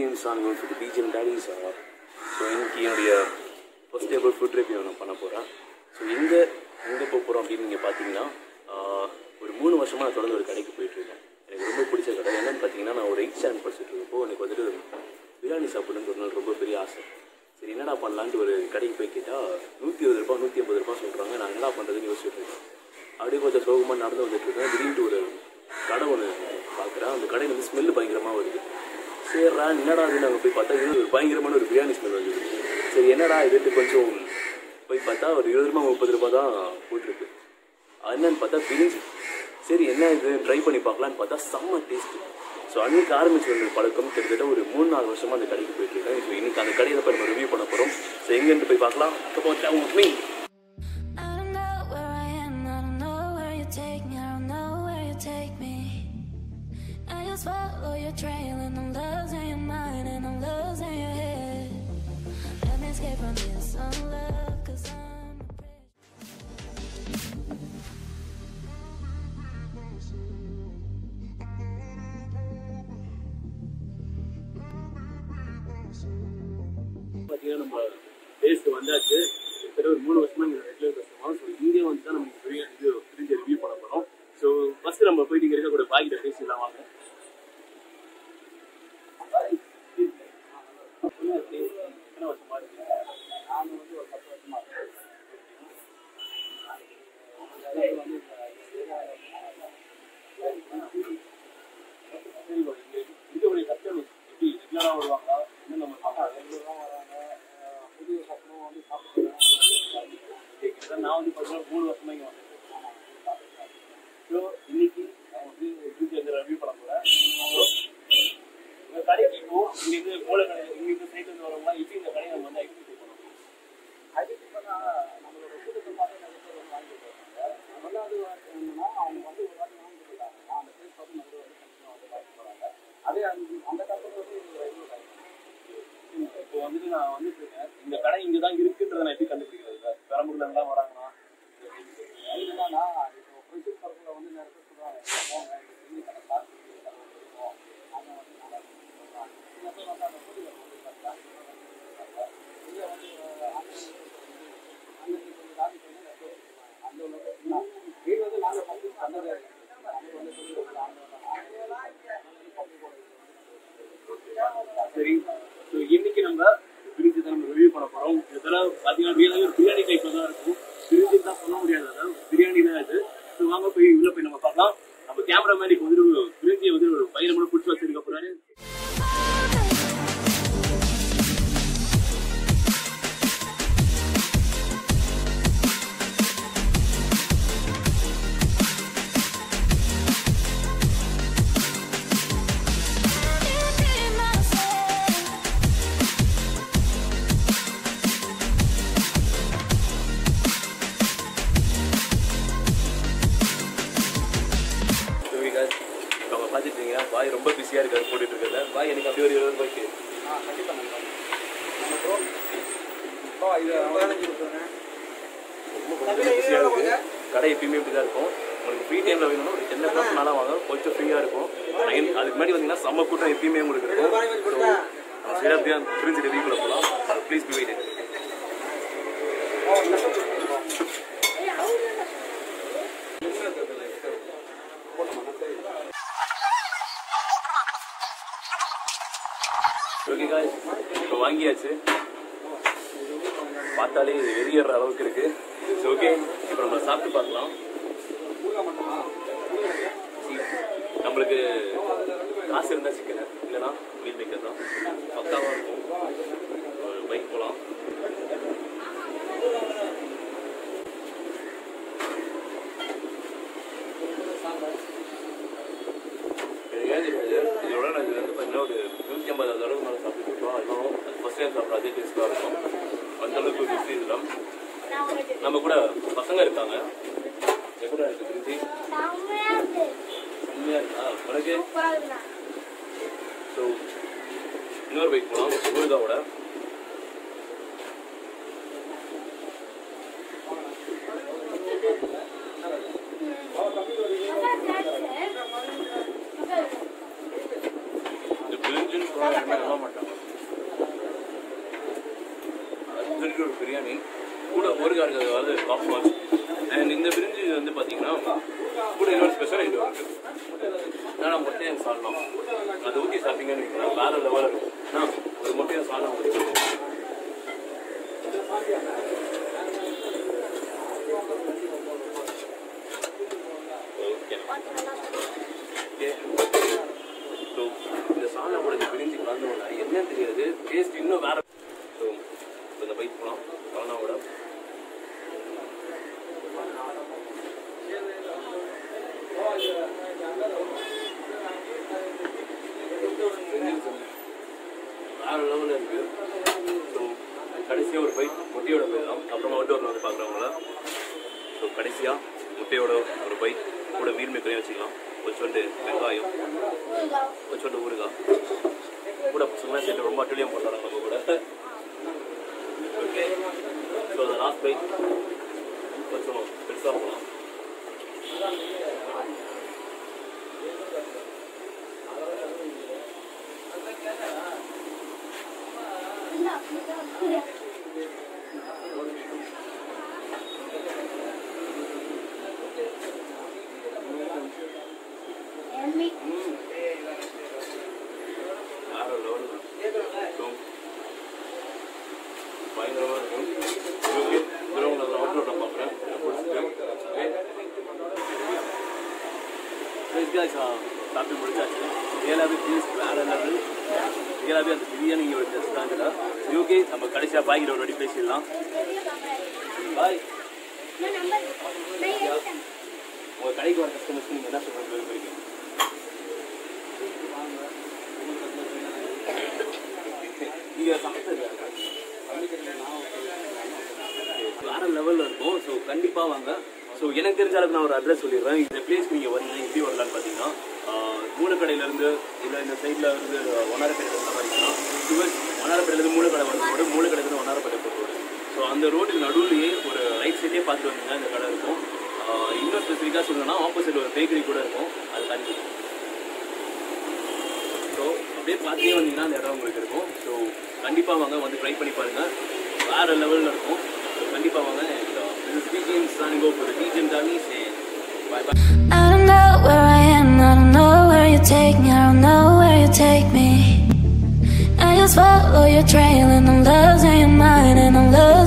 Games on goal for BGM டேடிஸ் so இன்னைக்கு என்னுடைய ஃபர்ஸ்ட் டேபிள் ஃபுட் ரிவ்யூ நான் பண்ண போகிறேன் ஸோ எங்கே எங்கே போக போகிறோம் அப்படின்னு நீங்கள் பார்த்தீங்கன்னா ஆஹ், ஒரு மூணு வருஷமாக நான் தொடர்ந்து ஒரு கடைக்கு போயிட்டுருக்கேன் எனக்கு ரொம்ப பிடிச்ச கடை என்னன்னு பார்த்தீங்கன்னா நான் ஒரு எயிட் ஸ்டாண்ட் படிச்சுட்டு இருக்கப்போ எனக்கு வந்துட்டு பிரியாணி சாப்பிடணுன்னு ஒரு நாள் ரொம்ப பெரிய ஆசை சரி என்னடா பண்ணலான்ட்டு ஒரு கடைக்கு போய் கேட்டால் நூற்றி இருபது ரூபா நூற்றி ஐம்பது ரூபா சொல்கிறாங்க நான் என்னடா பண்ணுறதுன்னு யோசிச்சுட்டு இருக்கேன் அப்படியே கொஞ்சம் சோகமாக நடந்து வந்துட்டு இருக்கேன் திடீர்னு ஒரு கடை ஒன்று பார்க்குறேன் அந்த கடையில் வந்து ஸ்மெல்லு பயங்கரமாக வருது சரிடா என்னடா அது நாங்கள் போய் பார்த்தா இது ஒரு பயங்கரமான ஒரு பிரியாணி ஸ்மெல் வருது சரி என்னடா இதுட்டு கொஞ்சம் போய் பார்த்தா ஒரு இருபது ரூபா முப்பது ரூபா தான் போட்டிருக்கு அது என்னன்னு பார்த்தா பிரிஞ்சு சரி என்ன இது ட்ரை பண்ணி பார்க்கலான்னு பார்த்தா செம்ம டேஸ்ட் ஸோ அன்னைக்கு ஆரம்பிச்சு வந்த பழக்கம் கிட்டத்தட்ட ஒரு மூணு நாலு வருஷமா அந்த கடைக்கு போயிட்டு இருக்கேன் ஸோ இன்னைக்கு அந்த கடையில் போய் நம்ம ரிவ்யூ பண்ண போகிறோம் ஸோ எங்கேருந்து போய் பார்க்கலாம் me I don't know where I am, I don't know where you take me, I don't know where you take me. I just follow your trail and I'm losing your mind and I'm losing your head. Let me escape from this unlove, cause I'm a prey. பார்த்தீங்கன்னா நம்ம taste வந்தாச்சு கிட்டத்தட்ட ஒரு மூணு வருஷமா இங்கே regular customer so இங்கே வந்து தான் நம்ம பெரிய இது பிரிஞ்சு ரிவ்யூ பண்ண போகிறோம் ஸோ ஃபர்ஸ்ட் நம்ம போயிட்டு இங்கே இருக்கக்கூடிய பாக்கிட்ட பேசிடலாம் வாங்க எத்தனை வருஷமா இருக்கு? சரி, bro. இங்க இருக்கக்கூடிய customers எப்படி regular ஆ வருவாங்களா? இன்னும் நம்ம கேட்குறேன் நான் வந்து பார்த்தீங்கன்னா மூணு வருஷமா இங்கே வந்தேன் ஸோ இன்னைக்கு நான் வந்து வீட்டில் இருந்து ரிவ்யூ பண்ண போகிறேன் உங்கள் கடைக்கு இப்போ இங்கேருந்து மூல கடை இங்கேருந்து சைட்ல இருந்து வரவங்களாம் இப்போ இந்த கடையை நம்ம வந்து ஐடென்டிஃபை பண்ணணும் இப்போ வந்துட்டு நான் வந்துட்டு இருக்கேன் இந்த கடை இங்கே தான் இருக்குன்றதை நான் எப்படி கண்டுபிடிக்கிறது சார் பெரம்பூர்ல இருந்தா வராங்களா சரி ஸோ இன்னைக்கு நம்ம பிரிஞ்சு தான் நம்ம ரிவ்யூ பண்ண போறோம் இதெல்லாம் பார்த்தீங்கன்னா ரியலாகவே ஒரு பிரியாணி டைப்ல தான் இருக்கும் பிரிஞ்சு தான் சொல்ல முடியாது அதாவது பிரியாணி தான் இது ஸோ வாங்க போய் உள்ள போய் நம்ம பார்க்கலாம் நம்ம கேமராமேனுக்கு வந்து பிரிஞ்சியை வந்து ஒரு பயங்கரமான பிடிச்சி வச்சிருக்க போறாரு சரி guys, இப்ப அவங்க பார்த்துட்டு இருக்கீங்க பாய் ரொம்ப பிஸியாக இருக்காரு போட்டுட்டு இருக்காரு பாய் எனக்கு அப்படியே ஒரு இருபது ரூபாய்க்கு பிஸியாக இருக்கு கடை எப்பயுமே இப்படி தான் இருக்கும் உங்களுக்கு ஃப்ரீ டைமில் வேணும்னா ஒரு டென் ஓ கிளாக் மேலே வாங்க கொஞ்சம் ஃப்ரீயாக இருக்கும் நைன் அதுக்கு முன்னாடி வந்தீங்கன்னா செம்ம கூட்டம் எப்பயுமே உங்களுக்கு இருக்கும் ஸோ நம்ம சைடாக அப்படியே பிரிஞ்சு ரிவ்யூக்குள்ள போகலாம் please be wait okay guys இப்போ வாங்கியாச்சு பார்த்தாலே இது வெறியற அளவுக்கு இருக்கு ஓகே இப்போ நம்ம சாப்பிட்டு பார்க்கலாம் நம்மளுக்கு காசு இருந்தால் சிக்கன் இல்லைன்னா மீல் மேக்கர் தான் பக்காவாக இருக்கும் ஒரு பைக் போகலாம் எனக்கு ஏன் தெரியாது இதோட நான் இது வந்து பார்த்தீங்கன்னா ஒரு நூற்றி ஐம்பதாவது அளவுக்கு மேலே சாப்பிட்டுருக்கோம் அதுவும் ஃபஸ்ட் டைம் சாப்பிட்ற அதே டேஸ்ட்டாக இருக்கும் அந்த அளவுக்கு ஒரு ருசி இதெல்லாம் நம்ம கூட பசங்க இருக்காங்க எப்படி இருக்கு திருச்சி செம்மையா இருக்கா உனக்கு ஸோ இன்னொரு பைக் போகலாம் ஊருகாவோட இந்த பிரிஞ்சுன்னு சொன்னா யாருமே நம்ப மாட்டாங்க வந்து டாப் நாச் அண்ட் இந்த பிரிஞ்சு வந்து பார்த்தீங்கன்னா கூட இன்னொரு ஸ்பெஷல் ஐட்டம் இருக்குது ஏன்னா முட்டையை சாப்பிடலாம் அதை ஊற்றி சாப்பிட்டீங்கன்னு வைங்களேன், வேற லெவலில் இருக்கும் ஆ, ஒரு முட்டையை சாப்பிடலாம் ஓகே ஸோ இந்த சாலை உடனே பிரிஞ்சு கலந்தோட என்னன்னு தெரியாது டேஸ்ட் இன்னும் வேற ஸோ இந்த பைக் போகலாம் சாலாவோட வேற லெவலில் இருக்கு ஸோ கடைசியாக ஒரு பைக் முட்டையோட போயிடலாம் அப்புறமா அவுட்டோரில் வந்து பார்க்குறவங்கள ஸோ கடைசியாக முட்டையோட ஒரு பைக் கூட மீன் மேக்கரையும் வச்சுக்கலாம் கொஞ்சோண்டு வெங்காயம் கொஞ்சோண்டு ஊறுகாய் கூட பசங்களாம் சேர்த்து ரொம்ப அட்டுலியம் போடுறாங்க நம்ம கூட ஓகே ஸோ அந்த லாஸ்ட் பைக் கொஞ்சம் பெருசாக போகலாம் வேற லெவல் ஸோ பயங்கரமாக இருக்கும் ஓகே கிரவுண்ட் அதில் அவுட்லோட பார்க்குறேன் சாப்பிட்டு முடிச்சாச்சு ரியலாகவே டேஸ்ட் வேற லெவல் ரியலாகவே அந்த பிரியாணி ஒரு டெஸ்ட் தாங்க ஓகே நம்ம கடைசியாக பாய்கிட்ட ஒரு வாட்டி பேசிடலாம் பாய் உங்கள் கடைக்கு வர கஸ்டமர்ஸ்க்கு நீங்கள் என்ன சொல்லுங்க விரும்புறீங்க நீங்க சமைச்சது வேற லெவலில் இருக்கும் ஸோ கண்டிப்பாக வாங்க ஸோ எனக்கு தெரிஞ்ச அளவுக்கு நான் ஒரு அட்ரஸ் சொல்லிடுறேன் இந்த பிளேஸ் நீங்கள் வரீங்க எப்படி வரலான்னு பார்த்தீங்கன்னா ஆஹ், மூலக்கடையிலேருந்து இல்லை இந்த சைடில் இருந்து ஒன்னாரப்பேட்டை வந்த மாதிரிங்கன்னா டுவெல் ஒன்னாரப்பேட்டிலேருந்து மூலக்கடை வர ரோடு மூலக்கடையிலேருந்து ஒன்னாரப்பேட்டை போகிற ரோடு ஸோ அந்த ரோட்டுக்கு நடுவுலயே ஒரு ரைட் சைடே பார்த்து வந்தீங்கன்னா இந்த கடை இருக்கும் ஆஹ், இன்னும் ஸ்பெசிஃபிக்காக சொல்லணும்னா ஆப்போசிட் ஒரு பேக்கரி கூட இருக்கும் அது தனி ஸோ அப்படியே பார்த்தே வந்தீங்கன்னா அந்த இடம் உங்களுக்கு இருக்கும் ஸோ கண்டிப்பாக வாங்க வந்து ட்ரை பண்ணி பாருங்கள் வேறு லெவலில் இருக்கும் ஸோ கண்டிப்பாக வாங்க speaking standing o for teacher Tommy say bye bye I don't know where I am, I don't know where you take me, I don't know where you take me. I just follow your trail and I'm losing your mind and I'm losing